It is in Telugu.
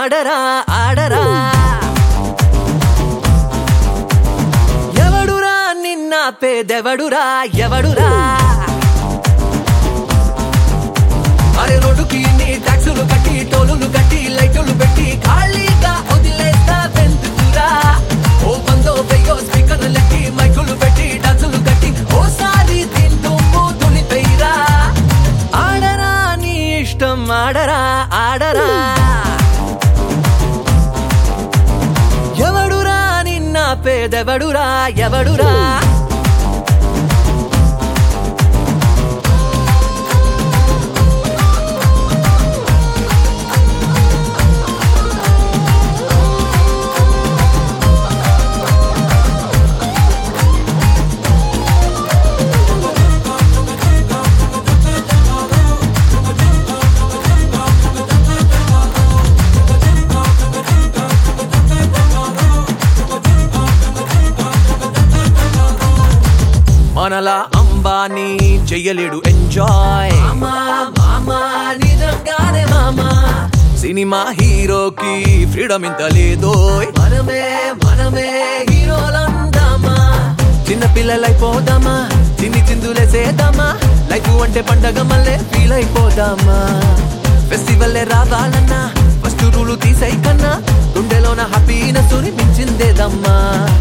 ఆడరా ఆడరా ఎవడురా నిన్న పేదెవడురా ఎవడురా అరే రోడ్డుకి నీ ట్యాక్సులు కట్టి టోలులు కట్టి లైటులు పెట్టి ఖాళీగా వదిలేస్తా వెందుకురా ఓ వందో వెయ్యో స్పీకర్లు లెక్కి మైకులు పెట్టి డాన్సులు కట్టి ఓసారి తింటూ మూతులిపోయిరా ఆడరా నీ ఇష్టం ఆడరా ఆడరా ఎవడురా నిన్న పేదెవడురా ఎవడురా మనలా అంబానీ చెయ్యలేడు ఎంజాయ్ నిజంగానే మామా సినిమా హీరోకి ఫ్రీడమ్ ఇంత లేదో మనమే మనమే హీరోలందామా చిన్న పిల్లలైపోదామా చిన్ని చిందులేసేద్దామా లైఫ్ అంటే పండగ మళ్ళీ ఫీల్ అయిపోదామా ఫెస్టివల్ రావాలన్నా ఫస్ట్ రూలు తీసై కన్నా గుండెలోన హ్యాపీనెస్ మించిందేదమ్మా